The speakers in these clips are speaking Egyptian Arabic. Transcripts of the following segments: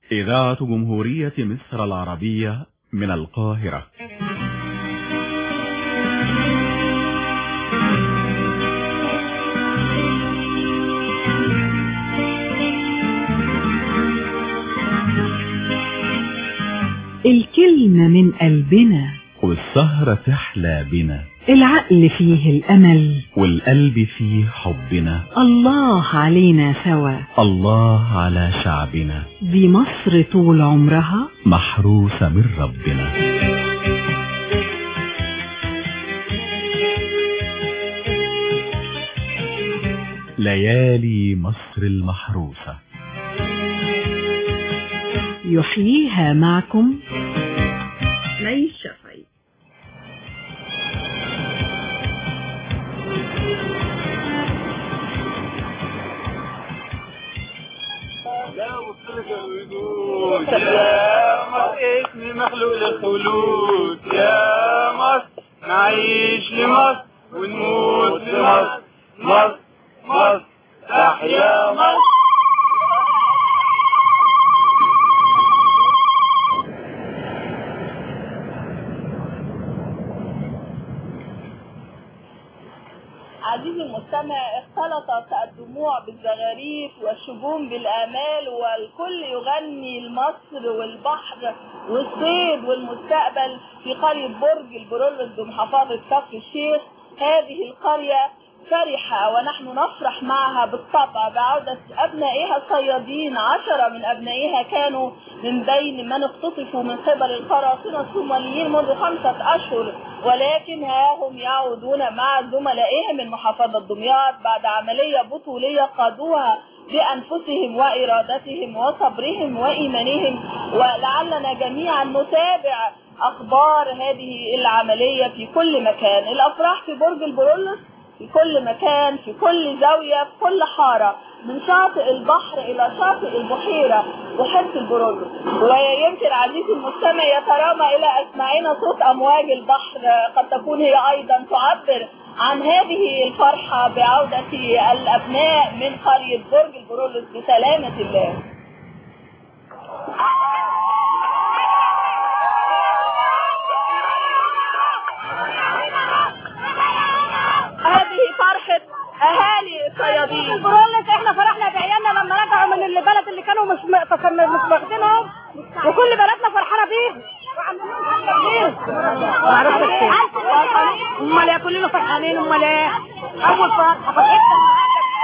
إذاعة جمهورية مصر العربية من القاهرة الكلمة من قلبنا والسهرة تحلى بنا العقل فيه الأمل والقلب فيه حبنا الله علينا سوا الله على شعبنا دي مصر طول عمرها محروسة من ربنا ليالي مصر المحروسة يحييها معكم مي الشافعي يا مصر اسمي مخلوق للخلود يا مصر نعيش لمصر ونموت لمصر مصر مصر تحيا مصر عزيزي المستمع اختلطت الدموع بالزغاريف والشجون بالآمال والكل يغني لمصر والبحر والصيد والمستقبل في قرية برج البرولوس بمحافظة كفر الشيخ هذه القرية فرحة ونحن نفرح معها بالطبع بعودة أبنائها الصيادين عشرة من أبنائها كانوا من بين من اختطفوا من قبل القراصنة الصوماليين منذ خمسة أشهر ولكن ها هم يعودون مع زملائهم من محافظة دمياط بعد عملية بطولية قادوها بأنفسهم وإرادتهم وصبرهم وإيمانهم ولعلنا جميعا نتابع أخبار هذه العملية في كل مكان الأفراح في برج البرولوس في كل مكان في كل زاوية في كل حارة من شاطئ البحر إلى شاطئ البحيرة بحيرة البرولوس ويمكن عزيزي المستمع يترامى إلى أسماعنا صوت أمواج البحر قد تكون هي أيضا تعبر عن هذه الفرحة بعودة الأبناء من قرية برج البرولوس بسلامة الله هذه فرحة أهالي الصيادين البرولس احنا فرحنا بعيالنا لما رجعوا من البلد اللي كانوا مش م- مش واخدينهم وكل بلدنا فرحانه بيهم امال ايه كلنا فرحانين امال ايه اول فرحه فرحتنا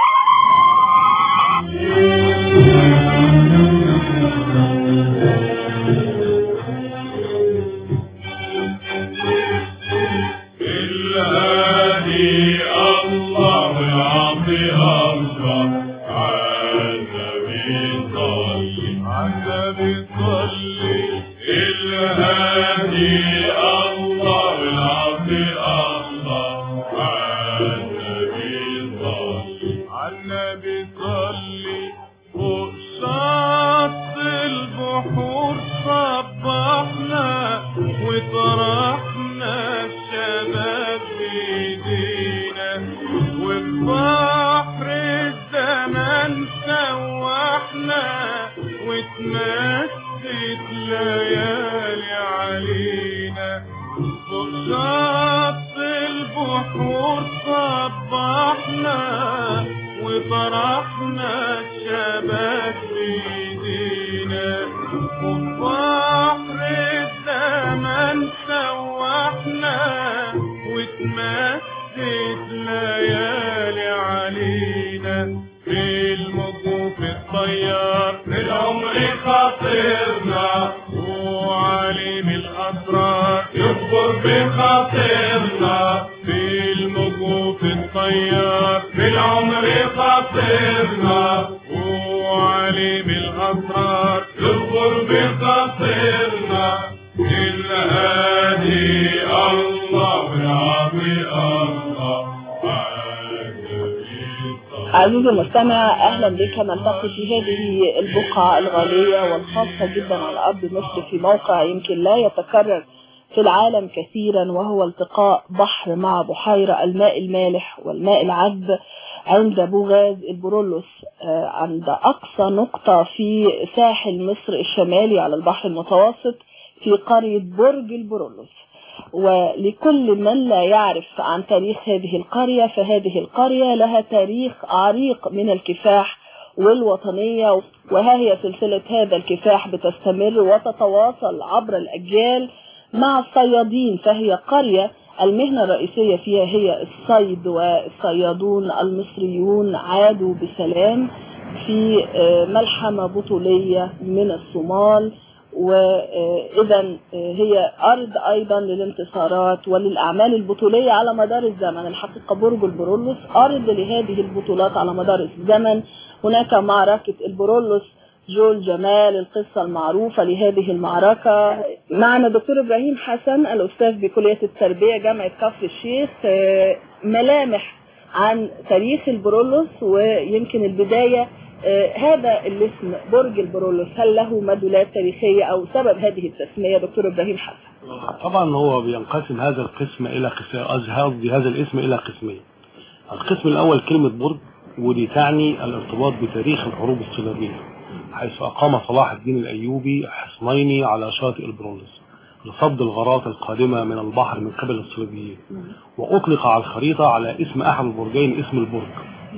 الهادي الله العطي الله عالنبي صلي عالنبي صلي الهادي الله العطي الله عالنبي صلي عالنبي صلي فوق شط البحور صبحنا وطرحنا الشباب بايدينا وفي بحر الزمن سوحنا وتمسك ليالي علينا فوق شط البحور صبحنا وطرحنا الشباب بايدينا وفي بحر الزمن سوحنا وتمسك ليالي علينا في الموج وفي الطيار في العمر خاطرنا وعليم الأسرار يكبر بخاطرنا في الموج وفي الطيار في العمر خاطرنا وعليم الأسرار يكبر بخاطرنا الهادي الله العظيم الله عزيزي المستمع اهلا بك نلتقي في هذه البقعة الغالية والخاصة جدا على ارض مصر في موقع يمكن لا يتكرر في العالم كثيرا وهو التقاء بحر مع بحيرة الماء المالح والماء العذب عند بوغاز البرولوس آه، عند أقصى نقطة في ساحل مصر الشمالي على البحر المتوسط في قرية برج البرولوس ولكل من لا يعرف عن تاريخ هذه القرية فهذه القرية لها تاريخ عريق من الكفاح والوطنية وها هي سلسلة هذا الكفاح بتستمر وتتواصل عبر الأجيال مع الصيادين فهي قرية المهنة الرئيسية فيها هي الصيد والصيادون المصريون عادوا بسلام في آه، ملحمة بطولية من الصومال وإذا هي أرض أيضا للانتصارات وللأعمال البطولية على مدار الزمن الحقيقة برج البرولوس أرض لهذه البطولات على مدار الزمن هناك معركة البرولوس جول جمال القصة المعروفة لهذه المعركة معنا دكتور إبراهيم حسن الأستاذ بكلية التربية جامعة كفر الشيخ آه، ملامح عن تاريخ البرولوس ويمكن البداية آه، هذا الاسم برج البرولوس هل له مدلولات تاريخية أو سبب هذه التسمية دكتور إبراهيم حسن طبعا هو بينقسم هذا القسم الى قسم قصدي هذا الاسم الى قسمين القسم الاول كلمه برج ودي تعني الارتباط بتاريخ الحروب الصليبيه حيث اقام صلاح الدين الايوبي حصنين على شاطئ البرولوس لصد الغارات القادمه من البحر من قبل الصليبيين واطلق على الخريطه على اسم احد البرجين اسم البرج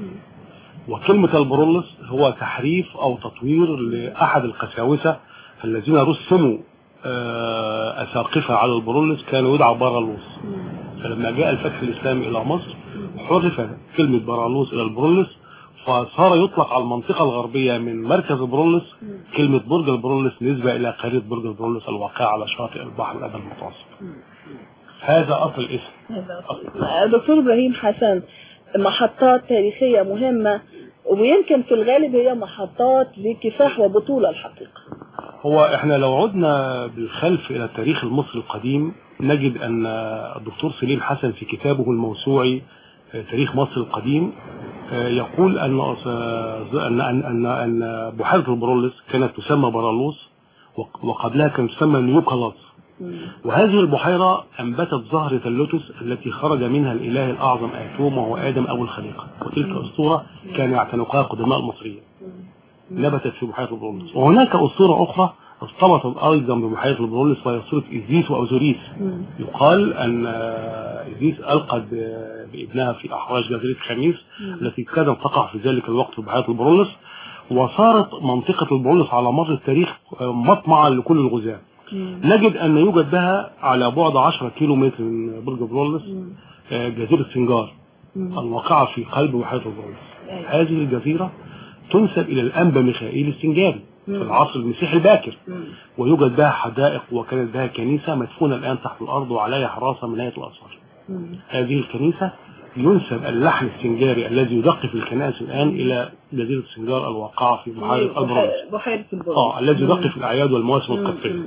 وكلمة البرولس هو تحريف أو تطوير لأحد القساوسة الذين رسموا آه، أساقفة على البرولس كانوا يدعى برالوس فلما جاء الفتح الإسلامي إلى مصر حرف كلمة برالوس إلى البرولس فصار يطلق على المنطقة الغربية من مركز البرولس كلمة برج البرولس نسبة إلى قرية برج البرولس الواقعة على شاطئ البحر الأبيض المتوسط هذا أصل الاسم دكتور إبراهيم حسن محطات تاريخية مهمة ويمكن في الغالب هي محطات لكفاح وبطولة الحقيقة هو احنا لو عدنا بالخلف الى التاريخ المصري القديم نجد ان الدكتور سليم حسن في كتابه الموسوعي آه، تاريخ مصر القديم آه، يقول ان ان ان ان, أن بحيره البرولس كانت تسمى برالوس وق- وقبلها كانت تسمى نيوكالاس وهذه البحيرة أنبتت زهرة اللوتس التي خرج منها الإله الأعظم آتوم وهو آدم أول الخليقة وتلك أسطورة كان يعتنقها قدماء المصريين نبتت في بحيرة البرولس وهناك أسطورة أخرى ارتبطت أيضا ببحيرة البرولس وهي أسطورة إزيس وأوزوريس يقال أن آه، إزيس ألقت ب- بابنها في أحراج جزيرة خميس التي كانت تقع في ذلك الوقت في بحيرة البرولس وصارت منطقة البرولس على مر التاريخ آه، مطمعا لكل الغزاة نجد أن يوجد بها على بعد 10 كيلو متر من برج برولس آه، جزيرة سنجار الواقعة في قلب بحيرة البرولس هذه الجزيرة تنسب إلى الأنبا ميخائيل السنجاري في العصر المسيحي الباكر ويوجد بها حدائق وكانت بها كنيسة مدفونة الآن تحت الأرض وعليها حراسة من هيئة الآثار هذه الكنيسة ينسب اللحن السنجاري الذي يدق في الكنائس الآن إلى جزيرة سنجار الواقعة في بحيرة البرولس بحيرة البرج اه الذي يدق في الأعياد والمواسم القبطية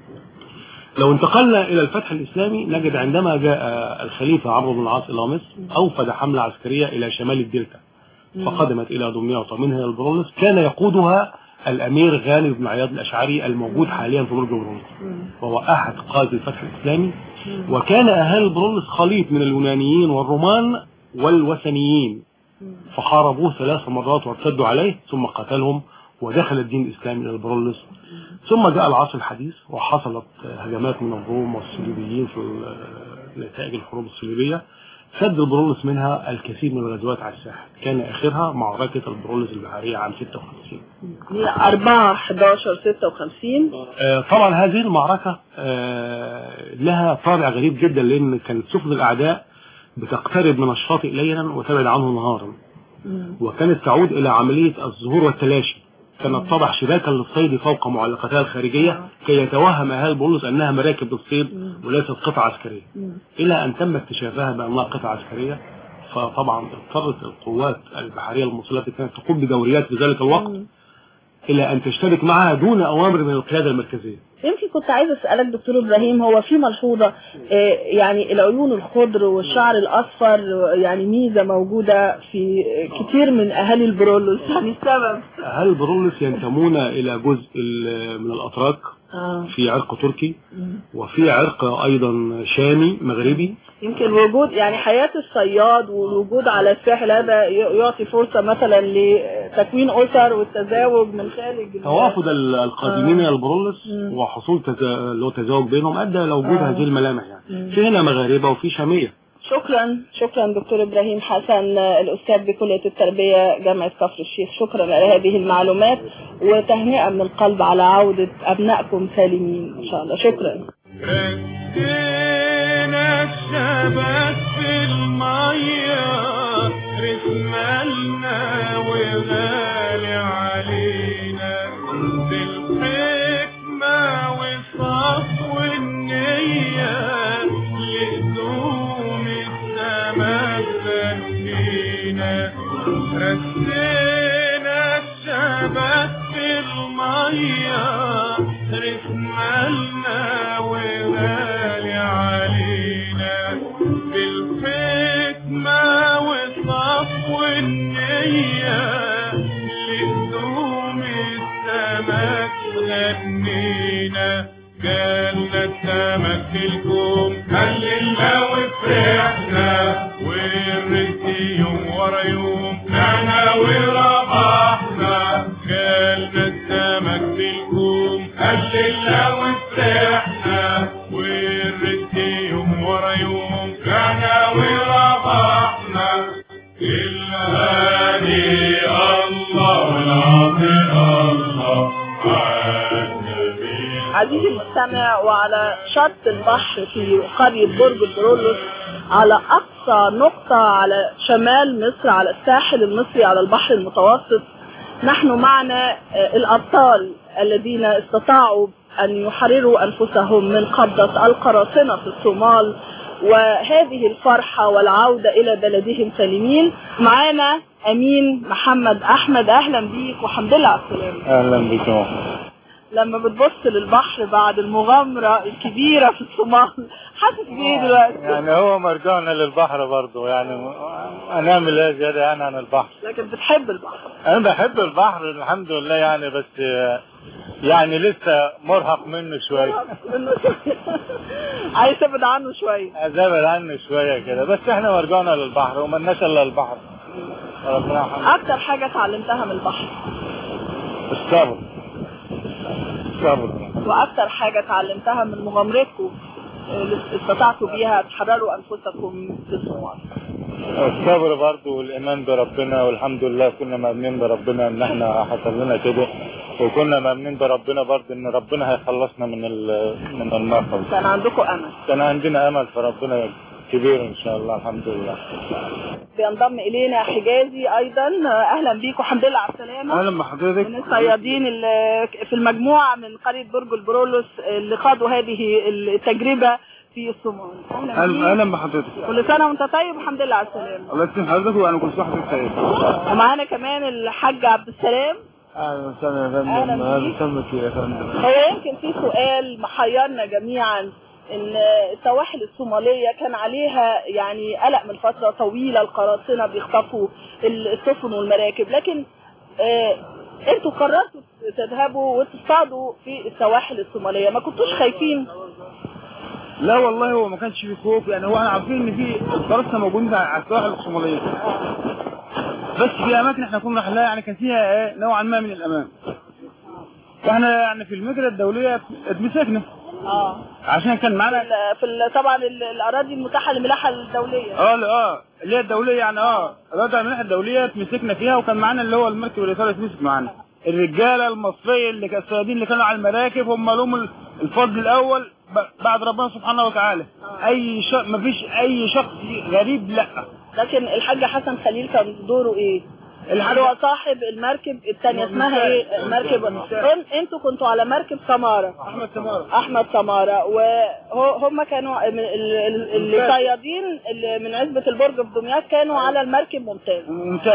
لو انتقلنا إلى الفتح الإسلامي نجد عندما جاء الخليفة عمرو بن العاص إلى مصر أوفد حملة عسكرية إلى شمال الدلتا فقدمت إلى دمياط ومنها إلى البرولس كان يقودها الأمير غانم بن عياض الأشعري الموجود حاليا في برج برولس وهو أحد قادة الفتح الإسلامي وكان أهالي برولس خليط من اليونانيين والرومان والوثنيين فحاربوه ثلاث مرات وارتدوا عليه ثم قتلهم ودخل الدين الإسلامي إلى البرولس ثم جاء العصر الحديث وحصلت هجمات من الروم والصليبيين في ال- نتائج الحروب الصليبية سد البرولس منها الكثير من الغزوات على الساحل كان آخرها معركة البرولس البحرية عام 56 هي 4 11 56 آه، طبعا هذه المعركة آه، لها طابع غريب جدا لأن كانت سفن الأعداء بتقترب من الشاطئ ليلا وتبعد عنه نهارا وكانت تعود إلى عملية الظهور والتلاشي كانت تضع شباكا للصيد فوق معلقاتها الخارجية كي يتوهم أهل بولس أنها مراكب للصيد وليست قطع عسكرية إلى أن تم اكتشافها بأنها قطع عسكرية فطبعا اضطرت القوات البحرية المصرية التي كانت تقوم بدوريات في ذلك الوقت الى ان تشترك معها دون اوامر من القياده المركزيه يمكن كنت عايز اسالك دكتور ابراهيم هو في ملحوظه آه، يعني العيون الخضر والشعر الاصفر يعني ميزه موجوده في كتير من اهالي البرولوس يعني السبب هل البرولس ينتمون الى جزء ال- من الاتراك اه في عرق تركي وفي عرق ايضا شامي مغربي يمكن وجود يعني حياة الصياد والوجود على الساحل هذا ي- يعطي فرصة مثلا لتكوين أسر والتزاوج من خارج ال- توافد ال- القادمين آه. الى البرولس مم. وحصول تزا... اللي هو تزاوج بينهم ادى الى وجود آه. هذه الملامح يعني مم. في هنا مغاربه وفي شاميه شكرا شكرا دكتور إبراهيم حسن الأستاذ بكلية التربية جامعة كفر الشيخ شكرا على هذه المعلومات وتهنئة من القلب على عودة أبنائكم سالمين إن شاء الله شكرا ردينا الشبك في المية رسمالنا وغالي علينا بالحكمة والصف والنية لقدوم السماء زكينا رسينا الشبك في المية رسمالنا وغالي علينا بالحكمة والصف والنية لقدوم السمك غنينا جالنا السمك في الكوم هللنا وفرحنا والرزق يوم ورا يوم طلعنا وربحنا جالنا السمك في الكوم هللنا وفرحنا والرزق يوم ورا يوم طلعنا وربحنا الهادي الله والعظيم الله عالنبي عزيزي المستمع وعلى شط البحر في قرية برج البرولوس على أقصى نقطة على شمال مصر على الساحل المصري على البحر المتوسط نحن معنا آه، الأبطال الذين استطاعوا أن يحرروا أنفسهم من قبضة القراصنة في الصومال وهذه الفرحة والعودة إلى بلدهم سالمين معنا أمين محمد أحمد أهلا بيك والحمد لله على السلامة اهلا بكم لما بتبص للبحر بعد المغامرة الكبيرة في الصومال حاسس بإيه دلوقتي؟ يعني هو مرجعنا للبحر برضه يعني هنعمل ايه زياده يعني عن البحر لكن بتحب البحر انا بحب البحر الحمد لله يعني بس يعني لسه مرهق منه شويه عايز تبعد عنه شوية ازابل عنه شويه كده بس احنا مرجعنا للبحر وملناش الا البحر ربنا يرحمه أكتر حاجة اتعلمتها من البحر الصبر الصبر وأكتر حاجة اتعلمتها من مغامرتكم اللي استطعتوا بيها تحرروا أنفسكم في الصومال الصبر برضه والايمان بربنا والحمد لله كنا مؤمنين بربنا ان احنا حصل لنا كده وكنا مؤمنين بربنا برضه ان ربنا هيخلصنا من ال- من النار كان عندكم أمل كان عندنا امل في ربنا كبير ان شاء الله الحمد لله بينضم إلينا حجازي أيضا أهلا بيك والحمد لله على السلامة اهلا بحضرتك من الصيادين اللي في المجموعة من قرية برج البرولوس اللي خاضوا هذه التجربة في الصومال أهلا بيك اهلا بحضرتك كل سنة وأنت طيب والحمد لله على السلامة الله يسلم حضرتك وانا كل سنه وحضرتك طيب ومعانا كمان الحاج عبد السلام اهلا وسهلا يا أهلا فندم اهلا بيك. وسهلا يا فندم هو يمكن في سؤال محيرنا جميعا ان السواحل الصومالية كان عليها يعني قلق من فترة طويلة القراصنة بيخطفوا السفن والمراكب لكن آه انتوا قررتوا تذهبوا وتصطادوا في السواحل الصومالية ما كنتوش خايفين لا والله هو ما كانش في خوف يعني هو احنا عارفين ان في القراصنه موجودين على السواحل الصوماليه بس في اماكن احنا كنا رايحين لها يعني كان فيها ايه نوعا ما من الامان فاحنا يعني في المجرى الدوليه اتمسكنا اه عشان كان في, معانا ال- في ال- طبعا ال- الاراضي المتاحة للملاحة الدولية اه لا اه اللي هي الدوليه يعني اه الرادع الملاحه الدوليه اتمسكنا فيها وكان معانا اللي هو المركب الايطالي اتمسك معانا الرجاله المصريه اللي كانوا الصيادين اللي كانوا على المراكب هم لهم ال- الفضل الاول ب- بعد ربنا سبحانه وتعالى اي شخص ما فيش اي شخص غريب لا لكن الحاج حسن خليل كان دوره ايه؟ الحاج- اللي هو صاحب المركب الثانية اسمها ايه؟ المركب إن- انتوا كنتوا على مركب سمارة احمد سماره احمد سمارة وهم كانوا من ال- ال- الصيادين اللي من عزبة البرج في دمياط كانوا على المركب ممتاز ممتاز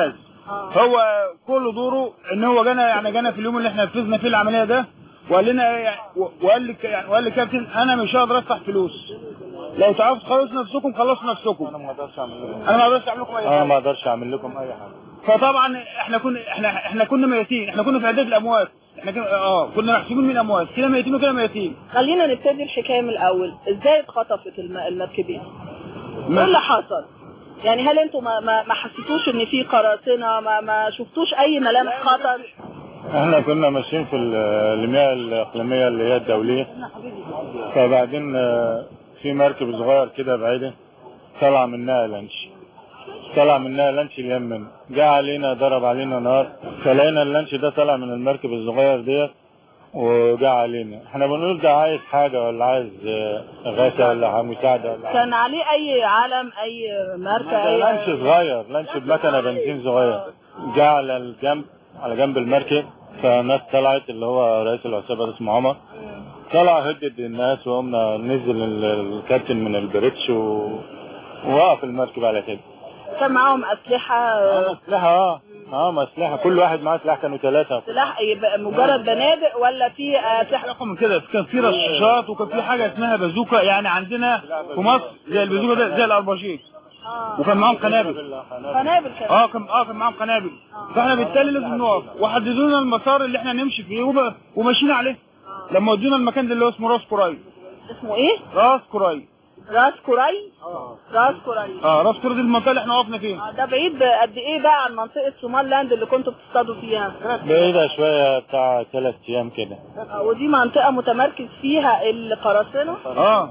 هو كل دوره ان هو جانا يعني جانا في اليوم اللي احنا نفذنا فيه العمليه ده وقال لنا إيه يعني وقال لي يعني وقال لي كابتن انا مش هقدر ادفع فلوس لو تعرفوا تخلصوا نفسكم خلصوا نفسكم انا ما اقدرش اعمل لكم انا ما اقدرش اعمل لكم اي انا حاجه ما اقدرش اعمل لكم اي حاجه فطبعا احنا كنا احنا احنا كنا ميتين احنا كنا في عداد الاموات احنا كنا اه كنا محسوبين من الاموات كده ميتين وكده ميتين خلينا نبتدي الحكايه من الاول ازاي اتخطفت الم- المركبين ايه اللي حصل يعني هل انتوا ما, ما, ما حسيتوش ان في قراصنه ما, ما شفتوش اي ملامح خطر احنا كنا ماشيين في ال- المياه الاقليميه اللي هي الدوليه فبعدين آه، في مركب صغير كده بعيده طلع منها لانش طلع منها لانش اليمن جه علينا ضرب علينا نار فلقينا اللانش ده طلع من المركب الصغير ديت وجه علينا احنا بنقول ده عايز حاجه ولا عايز آه، غاثه ولا عايز مساعده ولا كان عليه اي علم اي ماركه ده اي لانش صغير لانش بمكنه بنزين صغير جه على الجنب على جنب المركب فناس طلعت اللي هو رئيس العصابه اسمه عمر طلع هدد الناس وقمنا نزل ال- الكابتن من البريتش و... ووقف المركب على كده كان معاهم اسلحه معانا اسلحه اه اه اسلحه كل واحد معاه سلاح كانوا ثلاثه سلاح يبقى مجرد بنادق ولا في اسلحه اقوى من كده كان في رشاشات وكان في حاجه اسمها بازوكا يعني عندنا في مصر زي البازوكا ده زي الارباشيت وكان معاهم قنابل قنابل كمان اه كان اه كان معاهم قنابل فاحنا بالتالي لازم نقف وحددوا لنا المسار اللي احنا نمشي فيه وب- وماشيين عليه لما ودونا المكان ده اللي هو اسمه راس كوراي اسمه ايه راس كوراي راس كوراي راس كوراي اه راس كوراي دي المنطقه اللي احنا وقفنا فيها آه، ده بعيد قد ايه بقى عن منطقه سومال لاند اللي كنتوا بتصطادوا فيها بعيدة شوية بتاع ثلاث أيام كده آه، ودي منطقه متمركز فيها القراصنه اه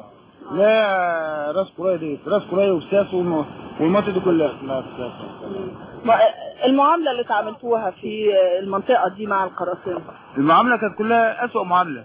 لا راس كوراي دي راس كوراي وساس والم- والمنطقه دي كلها ما- المعامله اللي تعاملتوها في المنطقه دي مع القراصنه المعامله كانت كلها اسوأ معامله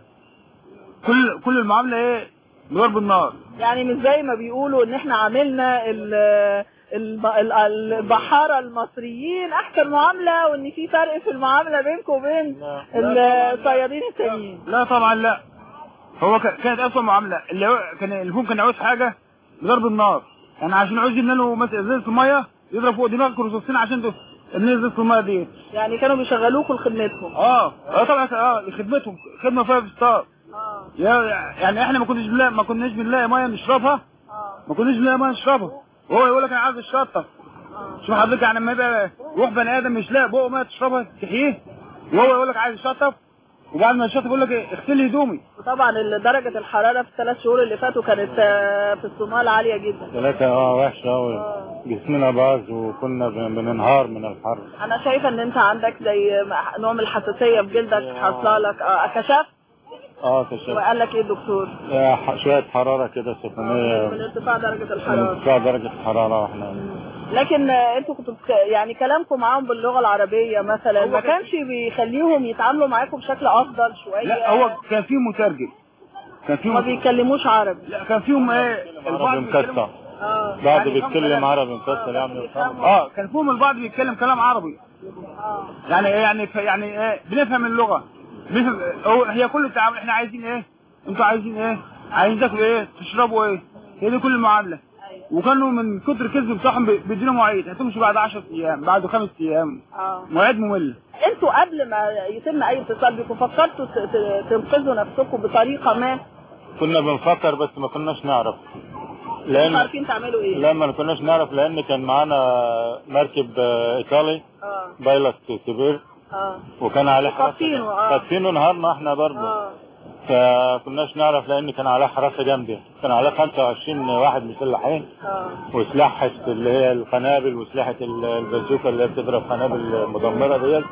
كل كل المعامله ايه بضرب النار يعني مش زي ما بيقولوا ان احنا عملنا ال- الب- ال- البحارة المصريين احسن معاملة وان في فرق في المعاملة بينكم وبين الصيادين التانيين لا طبعا لا هو ك- كانت اسوأ معامله اللي هو كان الفون كان عاوز حاجه بضرب النار يعني عشان عاوز يملى له مثلا ازازه الميه يضرب فوق دماغك رصاصتين عشان ت- تملى ازازه الميه دي يعني كانوا بيشغلوكوا لخدمتهم اه اه طبعا اه خدمتهم خدمه فيها ستار اه يا يعني احنا ما كناش بنلاقي ما كناش بنلاقي ميه نشربها اه ما كناش بنلاقي ميه نشربها وهو يقول لك انا عايز الشطه شوف حضرتك يعني لما يبقى روح بني ادم مش لاقي بقه ميه تشربها تحييه وهو يقول لك عايز الشطه وبعد ما الشطه يقول لك ايه اغسل لي هدومي وطبعا ال- درجة الحرارة في الثلاث شهور اللي فاتوا كانت آه، في الصومال عالية جدا ثلاثة اه وحشة أوي جسمنا باظ وكنا بن- بننهار من الحر انا شايفة ان انت عندك زي نوع من الحساسية في جلدك حاصله لك اه كشفت اه كشف وقال لك ايه الدكتور آه، ح- شوية حرارة كده من سخونية ارتفاع درجة من الحرارة ارتفاع درجة الحرارة واحنا لكن آه، انتوا كنتوا بت- يعني كلامكم معاهم باللغة العربية مثلا ما كانش بيخليهم يتعاملوا معاكم بشكل افضل شوية لا هو كان في مترجم كان في ما مت- بيتكلموش عربي لا كان فيهم ايه البعض عربي بيتكلم- مكسر اه بعض يعني بيتكلم كم عربي مكسر يعني بيفهموا. اه كان فيهم البعض بيتكلم كلام عربي اه يعني ايه يعني ف- يعني ايه بنفهم اللغه بنفهم هو هي كل التعامل احنا عايزين ايه انتوا عايزين ايه عايزين تاكلوا ايه تشربوا ايه هي دي كل المعامله وكانوا من كتر الكذب بتاعهم بي- بيدينا مواعيد هتمشوا بعد 10 ايام بعد خمس ايام اه مواعيد ممله انتوا قبل ما يتم اي اتصال بكم فكرتوا ت- ت- تنقذوا نفسكم بطريقة ما كنا بنفكر بس ما كناش نعرف مش لأن عارفين تعملوا ايه لما ما كناش نعرف لأن كان معانا مركب آه، إيطالي اه بايلوت كبير اه وكان عليه حراسة خاطينه، آه. خاطينه نهارنا احنا برضه اه فكناش نعرف لان كان عليه حراسه جامده كان عليه 25 واحد مسلحين اه وسلاحة اللي هي القنابل وسلاحة ال- البازوكا اللي هي بتضرب قنابل مدمرة ديت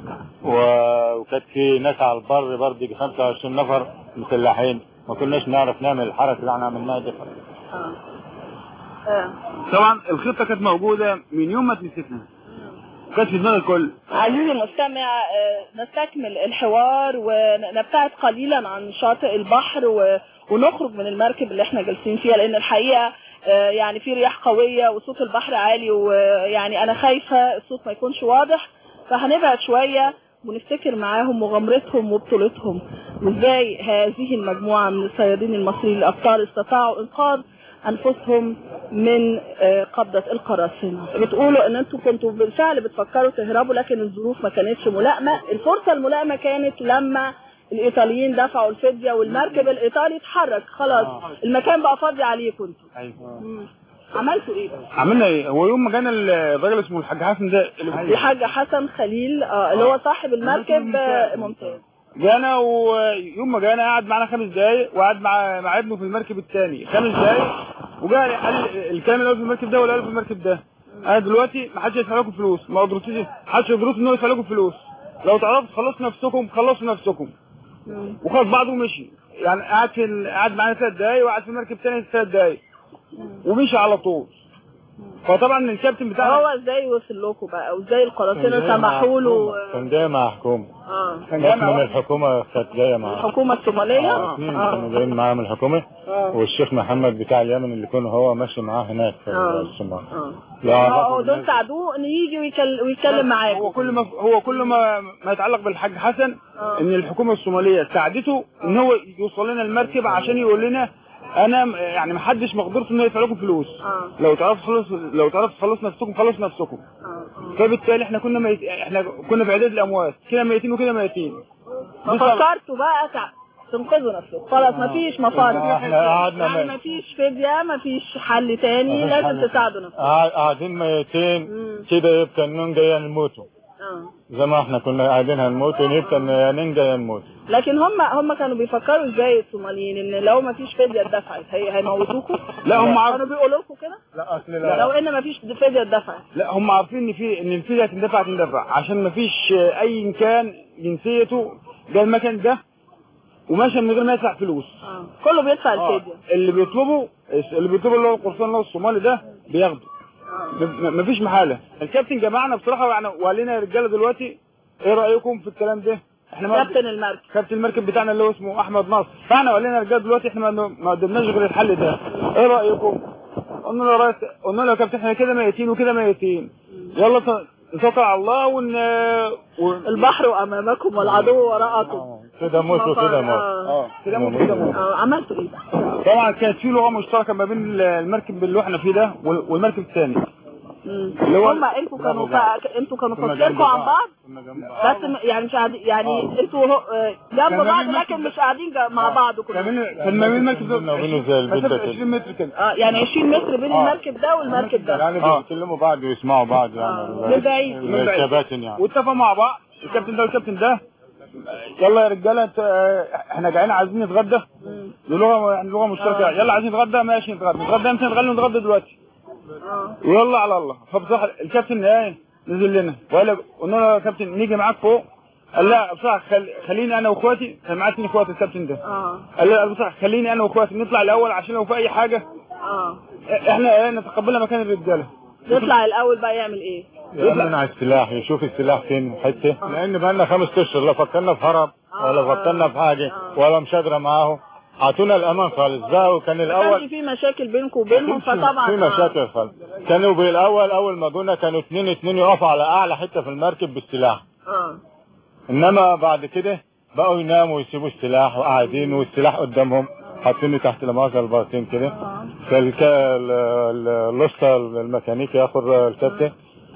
و- وكانت في ناس على البر برضه يجي 25 نفر مسلحين ما كناش نعرف نعمل الحركة اللي احنا عملناها دي اه اه طبعا الخطه كانت موجوده من يوم ما اتمسكنا كانت في دماغ الكل عزيزي المستمع آه، نستكمل الحوار ونبتعد قليلا عن شاطئ البحر و- ونخرج من المركب اللي احنا جالسين فيها لان الحقيقة آه، يعني في رياح قوية وصوت البحر عالي ويعني انا خايفة الصوت ما يكونش واضح فهنبعد شوية ونفتكر معاهم مغامرتهم وبطولتهم وازاي هذه المجموعة من الصيادين المصريين الابطال استطاعوا انقاذ انفسهم من آه، قبضة القراصنة بتقولوا ان انتوا كنتوا بالفعل بتفكروا تهربوا لكن الظروف ما كانتش ملائمة الفرصة الملائمة كانت لما الايطاليين دفعوا الفدية والمركب الايطالي اتحرك خلاص المكان بقى فاضي عليكم انتوا ايوه مم. عملتوا ايه بقى؟ عملنا ايه هو يوم ما جانا الراجل اسمه الحاج حسن ده اللي الحاج حسن خليل اه اللي هو صاحب المركب آه، ممتاز جانا ويوم ما جانا قعد معانا خمس دقايق وقعد مع مع ابنه في المركب الثاني خمس دقايق وجاء قال الكلام اللي قاله في المركب ده ولا قاله في المركب ده انا دلوقتي ما حدش هيدفع لكم فلوس ما قدرتوش ما حدش قدرته ان هو يدفع لكم فلوس لو تعرفوا تخلصوا نفسكم خلصوا نفسكم مم. وخد بعضه ومشي يعني قعد في ال- قعد معانا ثلاث دقايق وقعد في المركب ثاني ثلاث دقايق ومشي على طول فطبعا الكابتن بتاعنا هو ازاي وصل لكم بقى وازاي القراصنة سمحوا له كان جاي مع حكومة اه كان جاي احنا من مع الحكومة كانت جاية مع الحكومة الصومالية الاثنين اه كانوا جايين معاه من الحكومة اه والشيخ محمد بتاع اليمن اللي كان هو ماشي معاه هناك في آه. الصومال اه لا هو عرفوا دول الناس. ساعدوه ان يجي ويكل- ويتكلم هو معاكم كل ما هو كل ما ما يتعلق بالحاج حسن آه. ان الحكومه الصوماليه ساعدته ان هو يوصل لنا المركب عشان يقول لنا انا م- يعني ما حدش مقدرته انه يدفع لكم فلوس اه لو تعرفوا تخلص لو تعرفوا تخلصوا نفسكم خلصوا نفسكم اه آه. فبالتالي احنا كنا ميت... احنا كنا في اعداد الاموات كده ميتين وكده ميتين ما فكرتوا بقى تع- تنقذوا نفسكم خلاص مفيش مفر احنا قعدنا يعني ما- مفيش فدية مفيش حل تاني مفيش لازم حل تساعدوا نفسكم قاعد- قاعدين ميتين مم. كده يبقى النون جاية نموتوا اه زي ما احنا كنا قاعدين هنموت يبقى النون جاية نموت لكن هم هم كانوا بيفكروا ازاي الصوماليين ان لو مفيش فدية اتدفعت هي هيموتوكم لا، هم عارف- كانوا بيقولوا لكم كده لا اصل لو ان مفيش فدية اتدفعت لا هم عارفين ان في ان الفدية هتندفع هتندفع عشان ما فيش اي كان جنسيته جاي المكان ده وماشي من غير ما يدفع فلوس اه كله بيدفع آه، الفدية اللي بيطلبوا اللي بيطلبوا اللي هو القرصان اللي هو الصومالي ده بياخده اه م- مفيش محالة الكابتن جمعنا بصراحة يعني وقال لنا يا رجالة دلوقتي ايه رأيكم في الكلام ده احنا ما كابتن المركب كابتن المركب بتاعنا اللي هو اسمه احمد نصر فاحنا قال لنا يا رجالة دلوقتي احنا ما ما قدمناش غير الحل ده ايه رأيكم قلنا له يا ريس قلنا له يا كابتن احنا كده ميتين وكده ميتين يلا ت- نتوكل على الله ون, ون... البحر امامكم والعدو وراءكم آه، كده موت وكده موت اه اه كده موت كده موت آه، عملتوا ايه طبعا كانت في لغة مشتركة ما بين المركب اللي احنا فيه ده وال- والمركب الثاني اللي هو- هم انتوا كانوا بعض. فا... انتوا كانوا كنا جنب فاصلينكم عن بعض كنا جنب بعض بس م- يعني مش قاعدين يعني انتوا هو- آه، جنب كمان بعض المركب لكن ده- مش قاعدين جا- مع بعض كلكم كمان كان ما بين المركب ده بيننا وبينه زي البيت ده مسافة كده. 20 متر كده اه يعني 20 متر بين آه. المركب ده والمركب ده يعني آه. بيكلموا بعض ويسمعوا بعض آه. يعني من بعيد. من الكباتن يعني واتفقوا مع بعض الكابتن ده والكابتن ده يلا يا رجاله انت- اه، احنا جايين عايزين نتغدى مم. دي لغه يعني لغه مشتركه آه. يلا عايزين نتغدى ماشي نتغدى نتغدى امتى نتغدى نتغدى دلوقتي اه ويلا على الله فبصراحه الكابتن ايه نزل لنا وقال قلنا له يا كابتن نيجي معاك فوق قال لا بصراحه خل... خليني انا واخواتي كان معايا اثنين اخوات الكابتن ده اه قال لا بصراحه خليني انا واخواتي نطلع الاول عشان لو في اي حاجه اه احنا ايه نتقبلها مكان الرجاله يطلع الاول بقى يعمل ايه يأمن على السلاح يشوف السلاح فين حته لان بقالنا خمس اشهر لا فكرنا في هرب ولا فكرنا في حاجه ولا مشاجره معاه اعطونا الامان خالص بقى وكان ما كانش الاول في مشاكل بينكم وبينهم فطبعا في آه. مشاكل خالص كانوا بالاول اول ما جونا كانوا اتنين اتنين يقفوا على اعلى حته في المركب بالسلاح اه انما بعد كده بقوا يناموا ويسيبوا السلاح وقاعدين والسلاح قدامهم حاطينه تحت المؤاخذه الباطين كده اه فالك ال- ال- الاسطى الميكانيكي ياخد الكابتن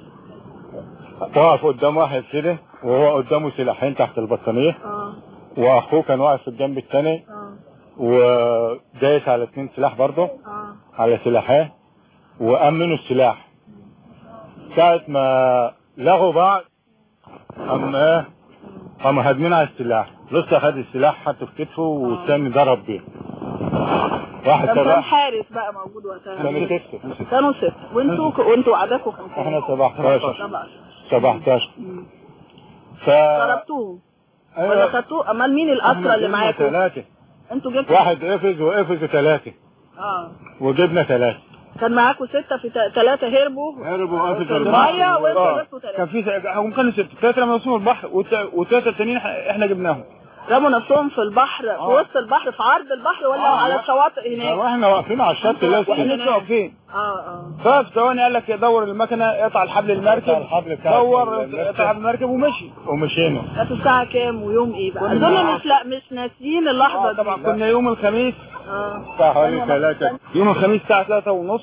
واقف قدام واحد كده وهو قدامه سلاحين تحت البطانيه اه واخوه كان واقف في الجنب الثاني اه ودايس على اتنين سلاح برضه اه على سلاحين وامنوا السلاح ساعة ما لغوا بعض قام ايه قام هاجمين على السلاح لسه خد السلاح حطه في كتفه والثاني ضرب بيه واحد كان كان سبع حارس بقى موجود وقتها كانوا ستة كانوا ست وانتوا وانتوا عددكم كان كام؟ احنا 17 17 17 مم. ف ضربتوهم ولا ايوه خدتوه امال مين الاسرى اللي معاكم ثلاثة انتوا جبتوا واحد قفز وقفز ثلاثة اه وجبنا ثلاثة كان معاكم ستة في ثلاثة هربوا هربوا وقفز في المية وانتوا اه جبتوا كان ثلاثة في هم كانوا ست ثلاثه لما وصلوا البحر والت- والثلاثه التانيين احنا احنا جبناهم رموا نفسهم في البحر في آه. وسط البحر في عرض البحر ولا آه، على لا. الشواطئ هناك واحنا واقفين على الشط لسه واحنا لسه واقفين اه اه ففي ثواني قال لك دور المكنه اقطع الحبل المركب قطع الحبل بتاع دور المركب. قطع المركب ومشي ومشينا كانت الساعة كام ويوم ايه بقى؟ كنا- اظن مش لا مش ناسيين اللحظة آه دي طبعا كنا يوم الخميس اه الساعة حوالي 3 يوم الخميس الساعة 3 ونص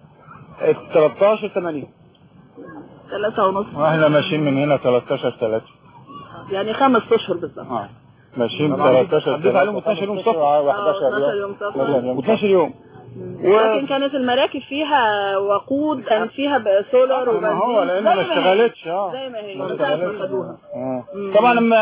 13 80 ثلاثة ونص واحنا ماشيين من هنا 13 3 يعني خمس اشهر بالظبط اه ماشيين 13 عديت عليهم 12 يوم صف. اه 11 12 يوم يوم سفر و12 يوم لكن كانت المراكب فيها وقود كان فيها بقى سولار ما هو وبنزين لان ما زي هي. اشتغلتش اه زي ما هي ما من ساعة ما اشتغلتش. خدوها اه مم. طبعا لما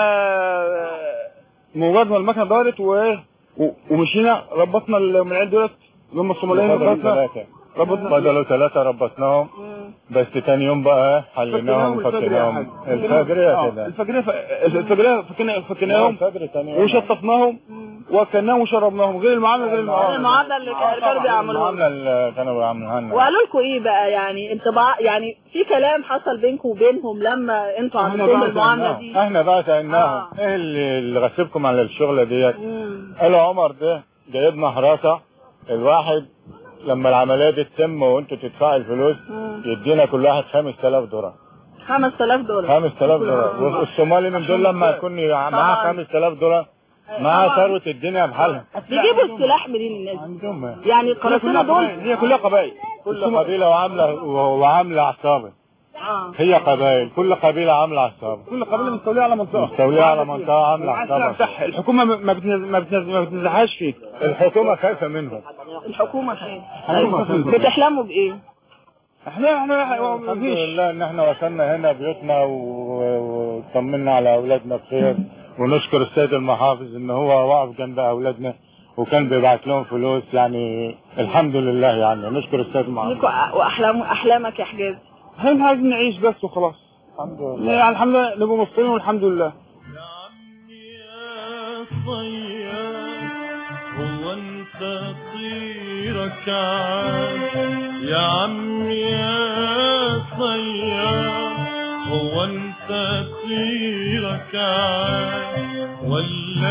مجرد ما المكنه دارت و... و- ومشينا ربطنا المنعين دولت اللي هم الصوماليين بدلوا ربطنا ثلاثة ربطنا بدلوا ثلاثة ربطناهم مم. بس تاني يوم بقى حليناهم فكناهم الفجر يا وفكناهم حاج. الفجر آه، يا كده الفجرية ف... الفجرية فكنا فكناهم الفجر تاني يوم وشطفناهم وكلناهم وشربناهم غير المعامله غير المعامله المعادلة اللي كان- كانوا بيعملوها المعاملة اللي كانوا بيعملوها لنا وقالوا لكم ايه بقى يعني انطباع يعني في كلام حصل بينكم وبينهم لما انتوا احنا عملتوا بقى المعامله سألناهم. دي احنا بقى سألناهم آه. ايه اللي اللي غسبكم على الشغلة ديت مم. قالوا عمر ده جايبنا حراسة الواحد لما العملية دي تتم وانتوا تدفعوا الفلوس مم. يدينا كل واحد 5000 دولار 5000 دولار 5000 دولار والصومالي من دول لما يكون معاه 5000 دولار معاه ثروة الدنيا بحالها بيجيبوا السلاح منين الناس دي؟ عندهم يعني القراصنه دول هي كلها قبائل كل قبيلة وعاملة وعاملة عصابة اه هي قبائل كل قبيلة عاملة عصابة كل قبيله مستوليه على منطقه مستولية على منطقة عاملة عصابة صح الحكومه ما ما بتنز- ما بتنز- ما بتنزعهاش فيه الحكومة خايفة منهم الحكومه فين الحكومة بتحلموا بايه احنا احنا الحمد مفيش لله ان احنا وصلنا هنا بيوتنا و- وطمنا على اولادنا بخير ونشكر السيد المحافظ ان هو واقف جنب اولادنا وكان بيبعت لهم فلوس يعني الحمد لله يعني نشكر السيد المحافظ ليكوا واحلام احلامك يا حجاز احنا عايزين نعيش بس وخلاص الحمد لله يعني الحمد لله نبقى مبسوطين والحمد لله يا عمي يا صياد هو انت طيرك عاد يا عمي يا صياد هو انت طيرك عاد ولا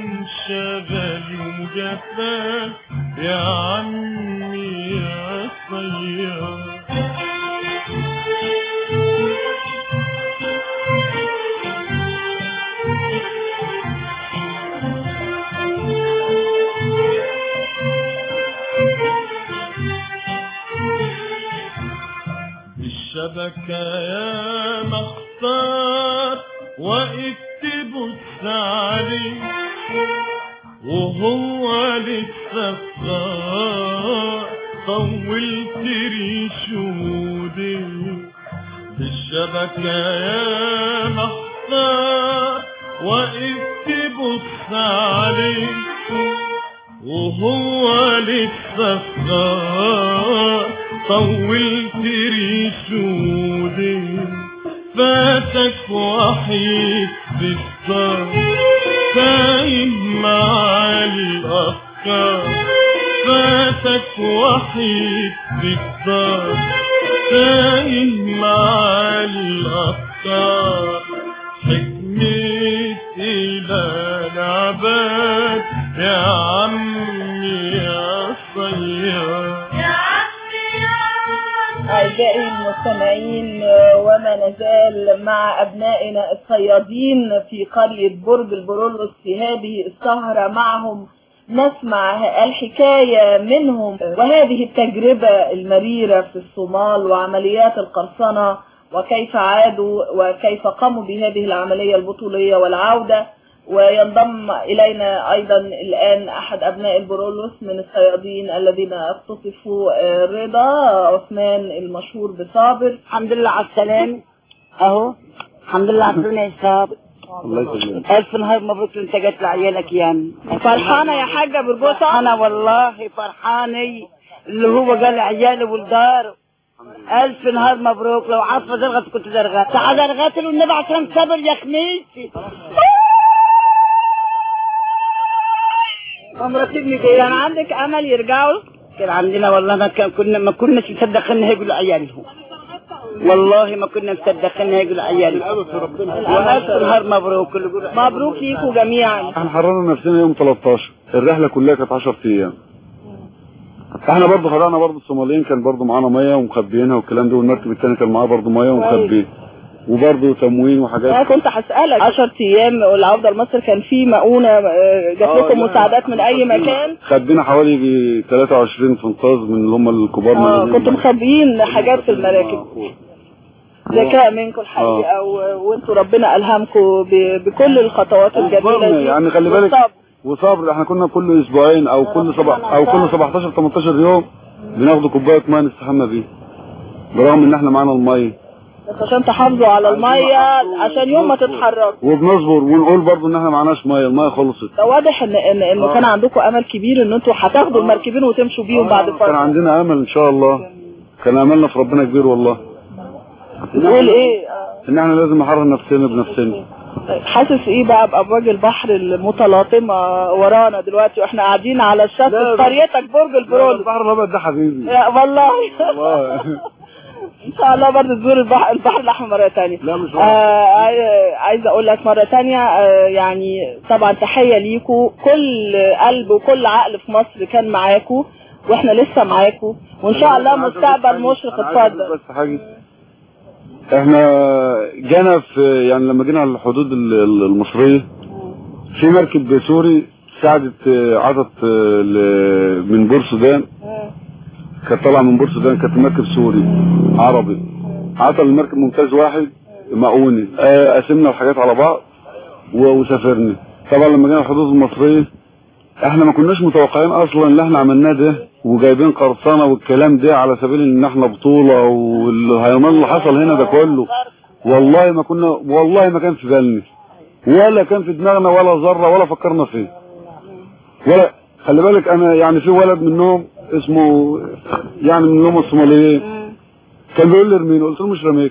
انشغل وجفاك يا عمي يا صياد الشبكة يا مختار وقف تبص عليه وهو لسه صغار طولت ريشودي بالشبكة يا مختار وقف تبص عليه وهو لسه صغار طولت ريشودي فاتك وحيد بالصار تايه مع الأفكار فاتك وحيد بالصار تايه مع الأفكار حكمة إلى العباد يا عمي يا صياد أعزائي المستمعين وما نزال مع أبنائنا الصيادين في قرية برج البرولوس في هذه السهرة معهم نسمع الحكاية منهم وهذه التجربة المريرة في الصومال وعمليات القرصنة وكيف عادوا وكيف قاموا بهذه العملية البطولية والعودة وينضم إلينا أيضا الآن أحد أبناء البرولوس من الصيادين الذين اختطفوا آه، رضا عثمان المشهور بصابر الحمد لله على السلامة اهو الحمد لله على الدنيا يا صابر الله يسلمك الف نهار مبروك انت جت لعيالك يعني فرحانة يا حاجة برجوسة انا والله فرحاني اللي هو قال عيالي ولداره الف نهار مبروك لو عارفه زرغت كنت زرغت تعال زرغت له النبي عشان صبر يا خميسي ومرتبني كان كده عندك أمل يرجعوا كان عندنا والله ما كان كنا ما كناش مصدقين هيقولوا عيالهم والله ما كنا مصدقين هيقولوا عيالهم والف نهار مبروك اللي يقولوا مبروك ليكوا جميعا احنا حررنا نفسنا يوم 13 الرحله كلها كانت 10 ايام احنا برضه خدعنا برضه الصوماليين كان برضه معانا ميه ومخبيينها والكلام ده والمركب الثاني كان معاه برضه ميه ومخبيه وبرضه تموين انا وحاجات كنت هسألك 10 ايام العودة لمصر كان في مؤونة آه، جات آه، لكم لا، مساعدات من اي مكان خدنا حوالي يجي 23 فنطاز من اللي هم الكبار اه من كنتوا مخبيين حاجات في المراكب ذكاء منكم الحقيقة و- وانتوا ربنا ألهمكم ب- بكل الخطوات الجميلة دي يعني خلي بالك والصبر. وصبر احنا كنا كل اسبوعين او كل سبع او كل 17 18 يوم بناخد كوبايه ميه نستحمى بيها برغم ان احنا معانا الميه بس عشان تحافظوا على المية عشان يوم ما تتحركوا وبنصبر ونقول برضه ان احنا معناش ميه الميه خلصت ده واضح ان ان انه كان عندكم امل كبير ان انتوا هتاخدوا المركبين وتمشوا بيهم بعد كان فترة عندنا امل ان شاء الله كان املنا في ربنا كبير والله تقول ايه آه. ان احنا لازم نحرر نفسنا بنفسنا حاسس ايه بقى بأبراج البحر المتلاطمة ورانا دلوقتي واحنا قاعدين على شط لا، قريتك برج البرول البحر الابيض ده حبيبي يا والله والله ان شاء الله برضه تزور البحر, البحر الاحمر مرة تانية لا مش آه عاي- عايزه اقول لك مرة تانية آه يعني طبعا تحية ليكوا كل قلب وكل عقل في مصر كان معاكوا واحنا لسه معاكوا وان شاء الله مستقبل مشرق أنا عايز أقول اتفضل بس حاجه احنا جينا في يعني لما جينا على الحدود ال- ال- المصريه في مركب سوري ساعدت آه، عطت آه، ل- من بور سودان كانت طالعه من بور سودان كانت مركب سوري عربي عطى المركب ممتاز واحد مقوني آه، قسمنا الحاجات على بعض و- وسافرنا طبعا لما جينا الحدود المصريه احنا ما كناش متوقعين اصلا اللي احنا عملناه ده وجايبين قرصنه والكلام ده على سبيل ان احنا بطوله والهيمان اللي حصل هنا ده كله والله ما كنا والله ما كان في بالنا ولا كان في دماغنا ولا ذره ولا فكرنا فيه ولا خلي بالك انا يعني في ولد منهم اسمه يعني منهم الصوماليين كان بيقول لي ارميني قلت له مش رميك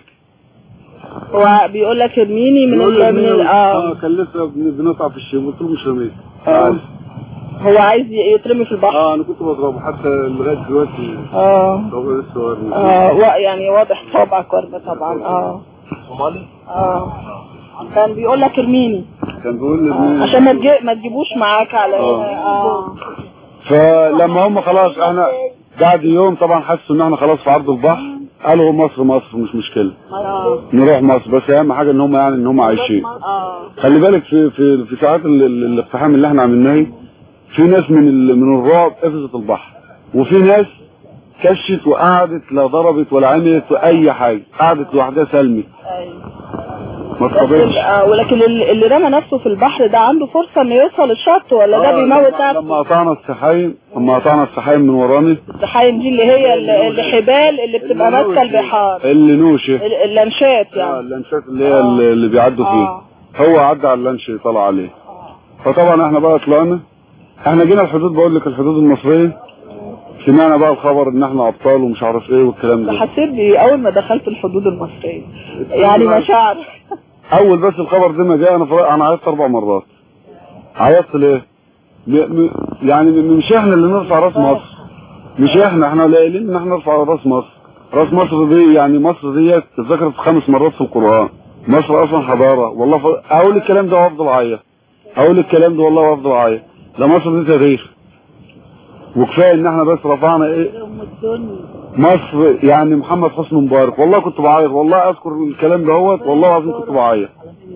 هو بيقول لك ارميني من بيقول لي ال من ارميني. ال اه اه كان لسه بن- بنقطع في الشيء قلت له مش رميك آه. هو عايز يترمي في البحر اه انا كنت بضربه حتى لغايه دلوقتي اه هو لسه ورمي اه وا- يعني واضح طبعك ورد طبعا اه صومالي اه كان بيقول لك ارميني كان بيقول لي آه. ارميني عشان ما تجي ما تجيبوش معاك على آه. اه فلما هم خلاص احنا بعد يوم طبعا حسوا ان احنا خلاص في عرض البحر قالوا مصر مصر مش مشكله اه نروح مصر بس اهم حاجه ان هم يعني ان هم عايشين اه خلي بالك في في في ساعات ال- ال- الاقتحام اللي احنا عملناه في ناس من ال- من الرعب قفزت البحر وفي ناس كشت وقعدت لا ضربت ولا عملت اي حاجه قعدت لوحدها سلمت ايوه ما بس اتخبطش ال- آه، ولكن اللي اللي رمى نفسه في البحر ده عنده فرصة انه يوصل الشط ولا ده آه، بيموت لما- نفسه لما قطعنا السحايم لما قطعنا السحايم من وراني السحايم دي اللي هي ال- الحبال اللي بتبقى ماسكة البحار اللي نوشه ال- اللانشات اه يعني اللانشات اللي هي اللي اللي بيعدوا فيه اه هو عدى على اللانش طلع عليه فطبعا احنا بقى طلعنا احنا جينا الحدود بقول لك الحدود المصريه سمعنا بقى الخبر ان احنا ابطال ومش عارف ايه والكلام ده ده حسيت بيه اول ما دخلت الحدود المصرية يعني مشاعر اول بس الخبر ده ما جاء انا فرق انا عيطت اربع مرات عيطت ليه م... م... يعني م- مش احنا اللي نرفع راس مصر مش احنا احنا قليلين ان احنا نرفع راس مصر راس مصر دي يعني مصر ديت اتذكرت خمس مرات في القرآن مصر اصلا حضارة والله ف... اقول الكلام ده وافضل اعيط اقول الكلام ده والله وافضل اعيط ده مصر دي تاريخ وكفايه ان احنا بس رفعنا ايه مصر يعني محمد حسني مبارك والله كنت بعيط والله اذكر الكلام دهوت والله العظيم كنت بعيط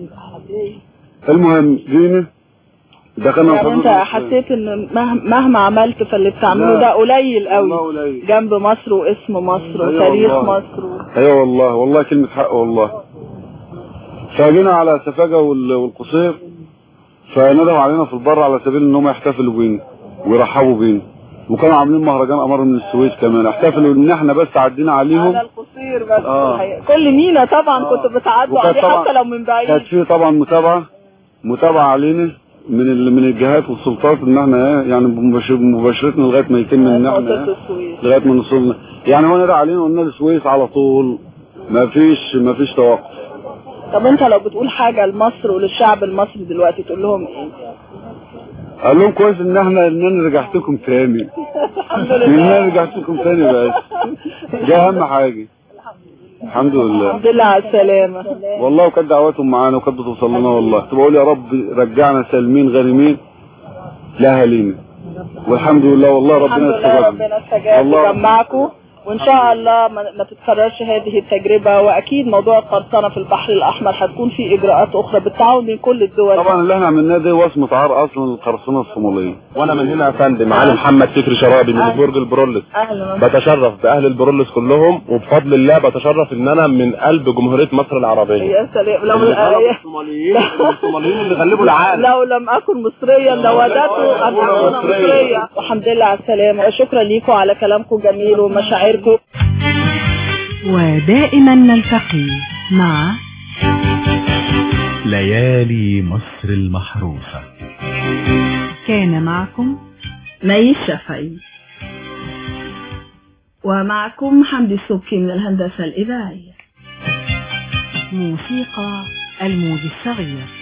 المهم جينا دخلنا يعني انت الحدود حسيت ان مه- مهما عملت فاللي بتعمله لا. ده قليل والله قوي قليل جنب مصر واسم مصر أيوة وتاريخ والله. مصر و... ايوه والله والله كلمة حق والله فجينا على سفاجة وال- والقصير فندهوا علينا في البر على سبيل ان هم يحتفلوا بينا ويرحبوا بينا وكانوا عاملين مهرجان قمر من السويس كمان احتفلوا ان احنا بس عدينا عليهم على القصير بس آه. الحقيقة. كل مينا طبعا آه. كنت بتعدوا وكانت عليه طبعا- حتى لو من بعيد كانت في طبعا متابعة متابعة علينا من ال- من الجهات والسلطات ان احنا ايه يعني بمباشر- مباشرتنا لغايه ما يتم ان احنا نقطة ايه السويس لغايه ما نوصلنا يعني هو نادى علينا قلنا السويس على طول ما فيش ما فيش توقف طب انت لو بتقول حاجة لمصر وللشعب المصري دلوقتي تقول لهم ايه قال لهم كويس ان احنا ان انا رجعت لكم تاني الحمد ان انا لله رجعت لكم تاني بس ده اهم حاجه الحمد لله الحمد لله على السلامة والله وكانت دعواتهم معانا وكانت بتوصل لنا والله كنت بقول يا رب رجعنا سالمين غانمين لاهالينا والحمد لله والله الحمد ربنا لله استجاب ربنا استجاب والله. وجمعكم وان شاء الله ما, ما تتكررش هذه التجربه واكيد موضوع القرصنه في البحر الاحمر هتكون في اجراءات اخرى بالتعاون بين كل الدول طبعا اللي احنا عملناه ده وصمة عار اصلا للقرصنة الصومالية وانا من هنا يا فندم علي محمد فكري شرابي من أهلا. برج البرولس اهلا وسهلا. بتشرف باهل البرولس كلهم وبفضل الله بتشرف ان انا من قلب جمهوريه مصر العربيه يا سلام لو اللي غلبوا الصوماليين الصوماليين اللي غلبوا العالم لو لم اكن مصريا لوددت ان اكون مصريا والحمد لله على السلامه وشكرا ليكم على كلامكم جميل ومشاعركم ودائما نلتقي مع ليالي مصر المحروسة كان معكم مي الشافعي ومعكم حمدي السبكي من الهندسه الاذاعيه موسيقى الموج الصغير